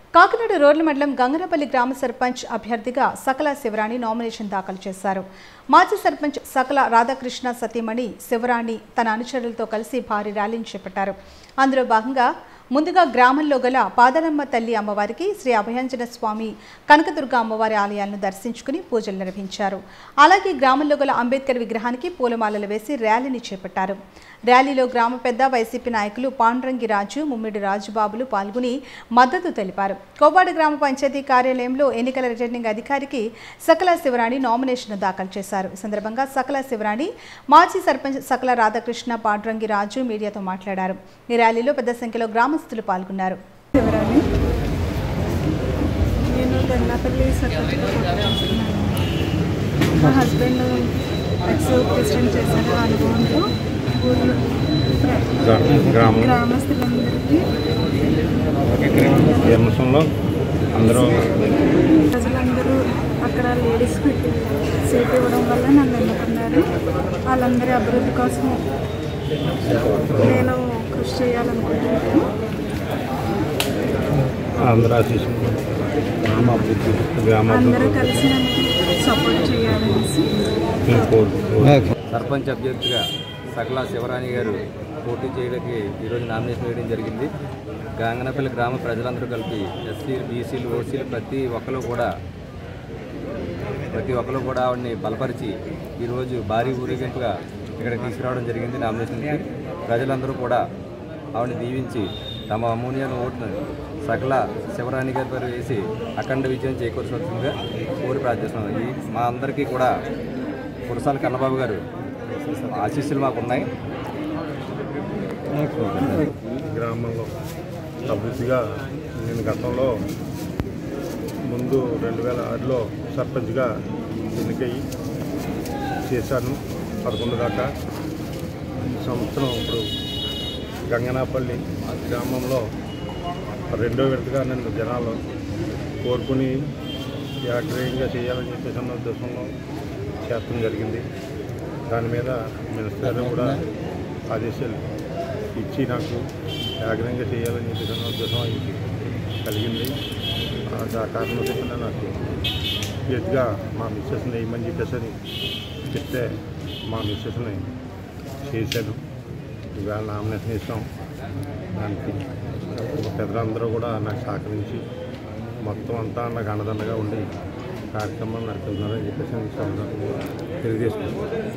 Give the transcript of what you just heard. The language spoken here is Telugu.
కాకినాడ రోడ్ల మండలం గంగనపల్లి గ్రామ సర్పంచ్ అభ్యర్థిగా సకల శివరాణి నామినేషన్ దాఖలు చేశారు మాజీ సర్పంచ్ సకల రాధాకృష్ణ సతీమణి శివరాణి తన అనుచరులతో కలిసి భారీ ర్యాలీని చేపట్టారు అందులో భాగంగా ముందుగా గ్రామంలో గల పాదలమ్మ తల్లి అమ్మవారికి శ్రీ అభయాంజన స్వామి కనకదుర్గ అమ్మవారి ఆలయాలను దర్శించుకుని పూజలు నిర్వహించారు అలాగే గ్రామంలో గల అంబేద్కర్ విగ్రహానికి పూలమాలలు వేసి ర్యాలీని చేపట్టారు ర్యాలీలో గ్రామ పెద్ద వైసీపీ నాయకులు పాండ్రంగి రాజు ముమ్మిడి రాజుబాబులు పాల్గొని మద్దతు తెలిపారు కోవాడ గ్రామ పంచాయతీ కార్యాలయంలో ఎన్నికల రిటర్నింగ్ అధికారికి సకల శివరాణి నామినేషన్ దాఖలు చేశారు ఈ సందర్భంగా సకల శివరాణి మాజీ సర్పంచ్ సకల రాధాకృష్ణ పాండ్రంగి రాజు మీడియాతో మాట్లాడారు ఈ ర్యాలీలో పెద్ద సంఖ్యలో గ్రామస్తులు పాల్గొన్నారు శివరాణి నేను గన్నాపల్లి సర్పంచ్గా చేస్తున్నాను మా హస్బెండ్ ఎక్స్ ప్రెసిడెంట్ చేశారు ఆ అనుభవంతో ఊళ్ళో గ్రామం గ్రామస్తులందరికీ ఈ అంశంలో అందరూ ప్రజలందరూ అక్కడ లేడీస్కి సీట్ ఇవ్వడం వల్ల నన్ను ఎన్నుకున్నారు వాళ్ళందరి అభివృద్ధి కోసం నేను కృషి చేయాలనుకుంటున్నాను అందరూ ఆశీస్సులు గ్రామ అభివృద్ధి గ్రామ అందరూ కలిసి నన్ను సపోర్ట్ చేయాలనేసి అభివృద్ధి కోరుకుంటూ సర్పంచ్ అభ్యర్థిగా సకల శివరాణి గారు పోటీ చేయడానికి ఈరోజు నామినేషన్ వేయడం జరిగింది గాంగనపల్లి గ్రామ ప్రజలందరూ కలిపి ఎస్సీలు బీసీలు ఓసీలు ప్రతి ఒక్కరు కూడా ప్రతి ఒక్కరు కూడా ఆవిడని బలపరిచి ఈరోజు భారీ ఊరేగింపుగా ఇక్కడికి తీసుకురావడం జరిగింది నామినేషన్కి ప్రజలందరూ కూడా ఆవిడని దీవించి తమ అమూల్యమైన ఓటును సకల శివరాణి గారి పేరు వేసి అఖండ విజయం చేకూర్చవలసిందిగా కోరి ప్రార్థిస్తున్నాం ఈ మా అందరికీ కూడా కురసాల కన్నబాబు గారు ఆశీస్సులు మాకు ఉన్నాయి గ్రామంలో అభివృద్ధిగా నేను గతంలో ముందు రెండు వేల ఆరులో సర్పంచ్గా ఎన్నికయ్యి చేశాను పదకొండు దాకా ఈ సంవత్సరం ఇప్పుడు గంగనాపల్లి గ్రామంలో రెండో విడతగా నన్ను జనాలు కోరుకుని యాగ్రహంగా చేయాలని చెప్పేసి అన్న ఉద్దేశంలో చేస్తడం జరిగింది దాని మీద మినిస్టర్ గారు కూడా ఆదేశాలు ఇచ్చి నాకు యాగ్రహంగా చేయాలని చెప్పేసి అన్న ఉద్దేశం ఆయనకి కలిగింది ఆ దా- కారణం చెప్పిన నాకు పూర్తిగా మా మిస్సెస్ని వేయమని చెప్పేసి అని చెప్తే మా మిస్సెస్ని చేశాను ఇవాళ నామినేషన్ ఇస్తాం దానికి పెద్దలందరూ కూడా నాకు సహకరించి మొత్తం అంతా నాకు అండదండగా ఉండి కార్యక్రమాలు నడుపుతున్నారని చెప్పేసి నేను ఈ సందర్భంగా తెలియజేస్తున్నాను